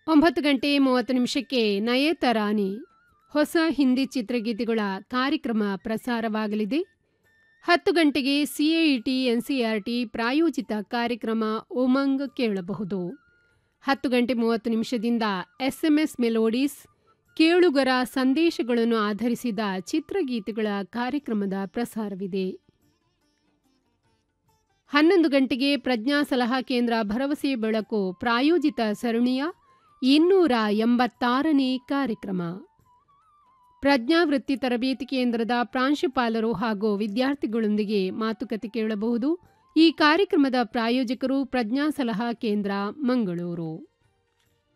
ಒಂಬತ್ತು ಗಂಟೆ ಮೂವತ್ತು ನಿಮಿಷಕ್ಕೆ ನಯೇತರಾನಿ ಹೊಸ ಹಿಂದಿ ಚಿತ್ರಗೀತೆಗಳ ಕಾರ್ಯಕ್ರಮ ಪ್ರಸಾರವಾಗಲಿದೆ ಹತ್ತು ಗಂಟೆಗೆ ಸಿಎಇಟಿ ಎನ್ಸಿಆರ್ಟಿ ಪ್ರಾಯೋಜಿತ ಕಾರ್ಯಕ್ರಮ ಉಮಂಗ್ ಕೇಳಬಹುದು ಹತ್ತು ಗಂಟೆ ಮೂವತ್ತು ನಿಮಿಷದಿಂದ ಎಸ್ಎಂಎಸ್ ಮೆಲೋಡೀಸ್ ಕೇಳುಗರ ಸಂದೇಶಗಳನ್ನು ಆಧರಿಸಿದ ಚಿತ್ರಗೀತೆಗಳ ಕಾರ್ಯಕ್ರಮದ ಪ್ರಸಾರವಿದೆ ಹನ್ನೊಂದು ಗಂಟೆಗೆ ಪ್ರಜ್ಞಾ ಸಲಹಾ ಕೇಂದ್ರ ಭರವಸೆ ಬೆಳಕು ಪ್ರಾಯೋಜಿತ ಸರಣಿಯ ಇನ್ನೂರ ಎಂಬತ್ತಾರನೇ ಕಾರ್ಯಕ್ರಮ ಪ್ರಜ್ಞಾ ವೃತ್ತಿ ತರಬೇತಿ ಕೇಂದ್ರದ ಪ್ರಾಂಶುಪಾಲರು ಹಾಗೂ ವಿದ್ಯಾರ್ಥಿಗಳೊಂದಿಗೆ ಮಾತುಕತೆ ಕೇಳಬಹುದು ಈ ಕಾರ್ಯಕ್ರಮದ ಪ್ರಾಯೋಜಕರು ಪ್ರಜ್ಞಾ ಸಲಹಾ ಕೇಂದ್ರ ಮಂಗಳೂರು